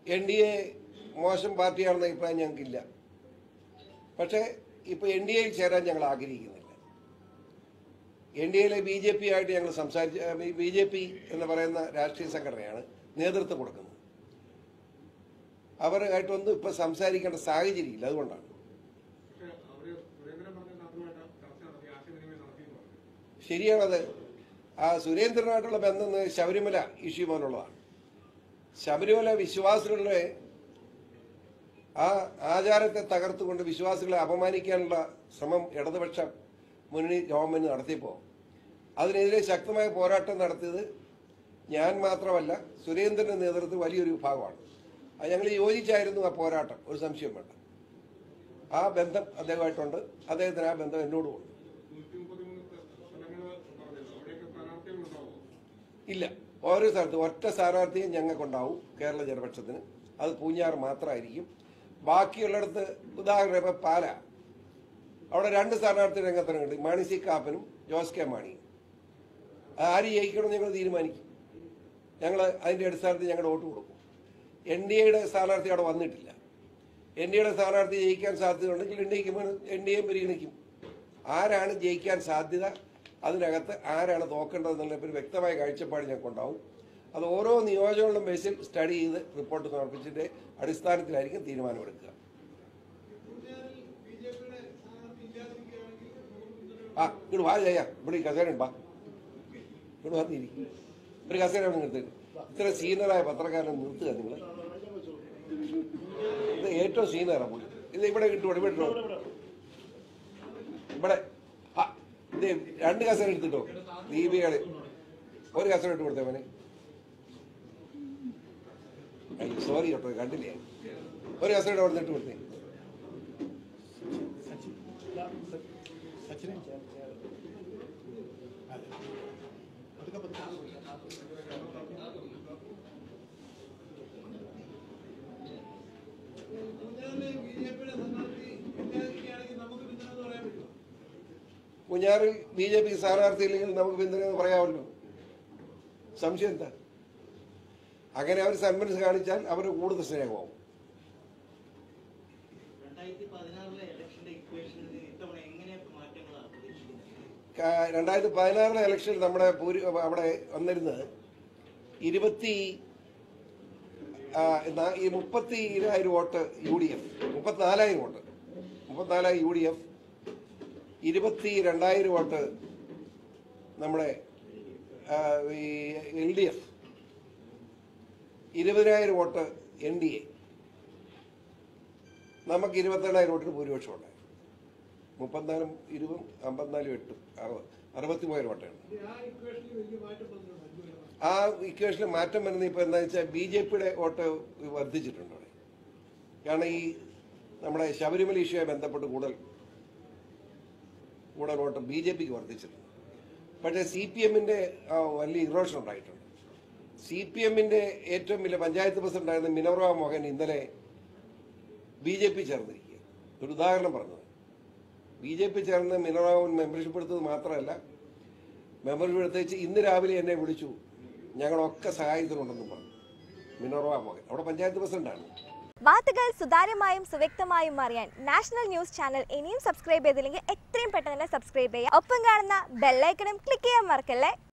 N D A മോശം പാർട്ടിയാണെന്ന അഭിപ്രായം ഞങ്ങൾക്കില്ല പക്ഷേ ഇപ്പോൾ എൻ ഡി എയിൽ ചേരാൻ ഞങ്ങൾ ആഗ്രഹിക്കുന്നില്ല എൻ ഡി എയിലെ ബി ജെ പി ആയിട്ട് ഞങ്ങൾ സംസാരിച്ച് ബി ജെ പി എന്ന് പറയുന്ന രാഷ്ട്രീയ സംഘടനയാണ് നേതൃത്വം കൊടുക്കുന്നത് അവരുമായിട്ടൊന്നും ഇപ്പം സംസാരിക്കേണ്ട സാഹചര്യമില്ല അതുകൊണ്ടാണ് പക്ഷേ അവര് സുരേന്ദ്രൻ പറഞ്ഞ അതുമായിട്ട് ചർച്ച നടത്തി ആശയവിനിമയം നടത്തിയെന്ന് പറഞ്ഞു ശരിയാണത് ആ സുരേന്ദ്രനായിട്ടുള്ള ബന്ധം എന്ന് ശബരിമല ഇഷ്യൂ പോലുള്ളതാണ് ശബരിമല വിശ്വാസികളുടെ ആ ആചാരത്തെ തകർത്തുകൊണ്ട് വിശ്വാസികളെ അപമാനിക്കാനുള്ള ശ്രമം ഇടതുപക്ഷ മുന്നണി ഗവൺമെന്റ് നടത്തിയപ്പോൾ അതിനെതിരെ ശക്തമായ പോരാട്ടം നടത്തിയത് ഞാൻ മാത്രമല്ല സുരേന്ദ്രന്റെ നേതൃത്വത്തിൽ വലിയൊരു വിഭാഗമാണ് അത് ഞങ്ങൾ യോജിച്ചായിരുന്നു ആ പോരാട്ടം ഒരു സംശയം വേണ്ട ആ ബന്ധം അദ്ദേഹമായിട്ടുണ്ട് അദ്ദേഹത്തിന് ആ ബന്ധം എന്നോടുമുണ്ട് നൂറ്റി മുപ്പത്തിമൂന്ന് സ്ഥലങ്ങൾ പറഞ്ഞല്ലോ അവിടെയൊക്കെ സ്ഥാനാർത്ഥികൾ ഉണ്ടാവുമോ ഇല്ല ഓരോ സ്ഥലത്തും ഒറ്റ സ്ഥാനാർത്ഥിയും ഞങ്ങൾക്കുണ്ടാവും കേരള ജനപക്ഷത്തിന് അത് പൂഞ്ഞാറ് മാത്രമായിരിക്കും ബാക്കിയുള്ളിടത്ത് ഉദാഹരണം ഇപ്പം പാല അവിടെ രണ്ട് സ്ഥാനാർത്ഥി രംഗത്തിനുണ്ട് മാണി സി കാപ്പനും ജോസ് കെ മാണിയും അത് ആര് ജയിക്കണമെന്ന് ഞങ്ങൾ തീരുമാനിക്കും ഞങ്ങൾ അതിൻ്റെ അടിസ്ഥാനത്തിൽ ഞങ്ങൾ വോട്ട് കൊടുക്കും എൻ ഡി എയുടെ സ്ഥാനാർത്ഥി അവിടെ വന്നിട്ടില്ല എൻ ഡി എയുടെ സ്ഥാനാർത്ഥി ജയിക്കാൻ സാധ്യതയുണ്ടെങ്കിൽ എൻ ഡി എക്ക് എൻ ഡി എയും പരിഗണിക്കും ആരാണ് ജയിക്കാൻ സാധ്യത അതിനകത്ത് ആരാണ് തോക്കേണ്ടതെന്നുള്ള ഒരു വ്യക്തമായ കാഴ്ചപ്പാട് ഞങ്ങൾക്കുണ്ടാവും അത് ഓരോ നിയോജകങ്ങളും ബേസിൽ സ്റ്റഡി ചെയ്ത് റിപ്പോർട്ട് സമർപ്പിച്ചിട്ട് അടിസ്ഥാനത്തിലായിരിക്കും തീരുമാനമെടുക്കുക ആ ഇങ്ങോട്ട് വാ ചെയ്യാം ഇവിടെ ഈ കസേര ഉണ്ട്, വാ ഇവിടെ വന്നിരിക്കും ഒരു കസേര അവിടെ നിർത്തി ഇത്ര സീനിയറായ പത്രക്കാരനെ നിർത്തുക നിങ്ങൾ ഇത് ഏറ്റവും സീനിയറാണ് പുള്ളി ഇത് ഇവിടെ കിട്ടും ഇവിടെ ഇട്ടോ ഇവിടെ ആ ഇത് രണ്ട് കസേര എടുത്തിട്ടോ ദീപികള് ഒരു കസേര ഇട്ട് കൊടുത്തേ മോനെ അയ്യോ സോറി കേട്ടോ കണ്ടില്ലേ ഒരു കസേര അവിടെ ഇട്ട് കൊടുത്തേ കുഞ്ഞാറിൽ ബി ജെ പി സ്ഥാനാർത്ഥിയില്ലെങ്കിൽ നമുക്ക് പിന്തുണ എന്ന് പറയാമല്ലോ സംശയം എന്താ അങ്ങനെ അവർ സന്മനസ് കാണിച്ചാൽ അവർ കൂടുതൽ സ്നേഹമാവും രണ്ടായിരത്തി പതിനാറിലെ ഇലക്ഷന്റെ ഇക്വേഷനിൽ ഇത്തവണ എങ്ങനെ മാറ്റങ്ങളാണ് പ്രതീക്ഷിക്കുന്നത് ക- രണ്ടായിരത്തി പതിനാറിലെ ഇലക്ഷനിൽ നമ്മുടെ ഭൂരി അവിടെ വന്നിരുന്നത് ഇരുപത്തി ആ, നാ- ഈ മുപ്പത്തി ഇരായിരം വോട്ട് യു ഡി എഫ് മുപ്പത്തിനാലായിരം വോട്ട് മുപ്പത്തിനാലായിരം യു ഡി എഫ് ഇരുപത്തി രണ്ടായിരം വോട്ട് നമ്മുടെ ആ, ഈ എൽ ഡി എഫ് ഇരുപതിനായിരം വോട്ട് എൻ ഡി എ നമുക്ക് ഇരുപത്തിരണ്ടായിരം വോട്ടിന് ഭൂരിപക്ഷം ഉണ്ടായി മുപ്പത്തിനാലും ഇരുപതും അമ്പത്തിനാലും എട്ടും അറുപത് അറുപത്തി മൂവായിരം വോട്ടാണ് ആ ഇക്വേഷനിൽ മാറ്റം വരുന്നത് ഇപ്പോൾ എന്താ വെച്ചാൽ ബി ജെ പിയുടെ വോട്ട് വർദ്ധിച്ചിട്ടുണ്ട് അവിടെ കാരണം ഈ നമ്മുടെ ശബരിമല ഇഷ്യൂമായി ബന്ധപ്പെട്ട് കൂടുതൽ കൂടുതൽ വോട്ട് ബി ജെ പിക്ക് വർദ്ധിച്ചിട്ടുണ്ട് പക്ഷേ സി പി എമ്മിൻ്റെ വലിയ ഇറോഷൻ ഉണ്ടായിട്ടുണ്ട് സി പി എമ്മിൻ്റെ ഏറ്റവും വലിയ പഞ്ചായത്ത് പ്രസിഡന്റായിരുന്ന മിനോറ മോഹൻ ഇന്നലെ ബി ജെ പി ചേർന്നിരിക്കുക ഒരു ഉദാഹരണം പറഞ്ഞത് ബി ജെ പി ചേർന്ന് മിനോറ മോഹൻ മെമ്പർഷിപ്പ് എടുത്തത് മാത്രമല്ല മെമ്പർഷിപ്പ് എടുത്തേച്ച് ഇന്ന് രാവിലെ എന്നെ വിളിച്ചു ഞങ്ങളൊക്കെ സഹായത്തിനുണ്ടെന്നും പറഞ്ഞു മിനോറ മോഹൻ അവിടെ പഞ്ചായത്ത് പ്രസിഡന്റാണ് വാർത്തകൾ സുതാര്യമായും സുവ്യക്തമായും അറിയാൻ നാഷണൽ ന്യൂസ് ചാനൽ ഇനിയും സബ്സ്ക്രൈബ് ചെയ്തില്ലെങ്കിൽ എത്രയും പെട്ടെന്ന് തന്നെ സബ്സ്ക്രൈബ് ചെയ്യുക ഒപ്പം കാണുന്ന ബെല്ലൈക്കണും ക്ലിക്ക് ചെയ്യാൻ മറക്കല്ലേ